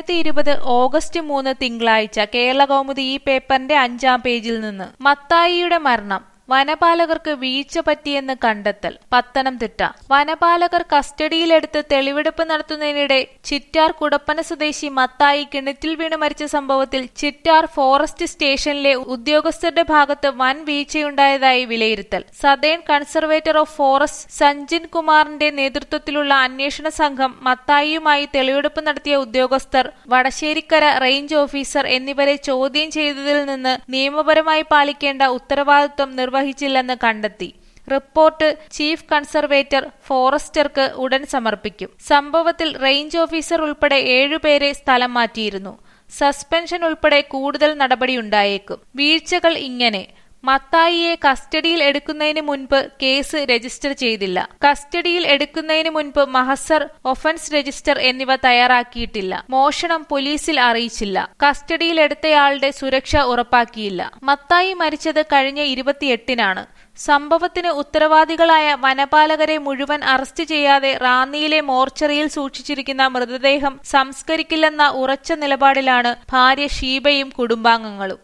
രണ്ടായിരത്തി ഇരുപത് ഓഗസ്റ്റ് മൂന്ന് തിങ്കളാഴ്ച കേരള കൗമുദി ഈ പേപ്പറിന്റെ അഞ്ചാം പേജിൽ നിന്ന് മത്തായിയുടെ മരണം വനപാലകർക്ക് വീഴ്ച പറ്റിയെന്ന് കണ്ടെത്തൽ പത്തനംതിട്ട വനപാലകർ കസ്റ്റഡിയിലെടുത്ത് തെളിവെടുപ്പ് നടത്തുന്നതിനിടെ ചിറ്റാർ കുടപ്പന സ്വദേശി മത്തായി കിണറ്റിൽ വീണ് മരിച്ച സംഭവത്തിൽ ചിറ്റാർ ഫോറസ്റ്റ് സ്റ്റേഷനിലെ ഉദ്യോഗസ്ഥരുടെ ഭാഗത്ത് വൻ വീഴ്ചയുണ്ടായതായി വിലയിരുത്തൽ southern conservator of forest Sanjin കുമാറിന്റെ നേതൃത്വത്തിലുള്ള അന്വേഷണ സംഘം മത്തായിയുമായി തെളിവെടുപ്പ് നടത്തിയ ഉദ്യോഗസ്ഥർ വടശ്ശേരിക്കര റേഞ്ച് ഓഫീസർ എന്നിവരെ ചോദ്യം ചെയ്തതിൽ നിന്ന് നിയമപരമായി പാലിക്കേണ്ട ഉത്തരവാദിത്വം നിർവഹിച്ചില്ലെന്ന് കണ്ടെത്തി റിപ്പോർട്ട് ചീഫ് കൺസർവേറ്റർ ഫോറസ്റ്റർക്ക് ഉടൻ സമർപ്പിക്കും സംഭവത്തിൽ റേഞ്ച് ഓഫീസർ ഉൾപ്പെടെ ഏഴുപേരെ സ്ഥലം മാറ്റിയിരുന്നു സസ്പെൻഷൻ ഉൾപ്പെടെ കൂടുതൽ നടപടിയുണ്ടായേക്കും വീഴ്ചകൾ ഇങ്ങനെ മത്തായിയെ കസ്റ്റഡിയിൽ എടുക്കുന്നതിന് മുൻപ് കേസ് രജിസ്റ്റർ ചെയ്തില്ല കസ്റ്റഡിയിൽ എടുക്കുന്നതിന് മുൻപ് മഹസർ ഒഫൻസ് രജിസ്റ്റർ എന്നിവ തയ്യാറാക്കിയിട്ടില്ല മോഷണം പോലീസിൽ അറിയിച്ചില്ല കസ്റ്റഡിയിൽ എടുത്തയാളുടെ സുരക്ഷ ഉറപ്പാക്കിയില്ല മത്തായി മരിച്ചത് കഴിഞ്ഞ ഇരുപത്തിയെട്ടിനാണ് സംഭവത്തിന് ഉത്തരവാദികളായ വനപാലകരെ മുഴുവൻ അറസ്റ്റ് ചെയ്യാതെ റാന്നിയിലെ മോർച്ചറിയിൽ സൂക്ഷിച്ചിരിക്കുന്ന മൃതദേഹം സംസ്കരിക്കില്ലെന്ന ഉറച്ച നിലപാടിലാണ് ഭാര്യ ഷീബയും കുടുംബാംഗങ്ങളും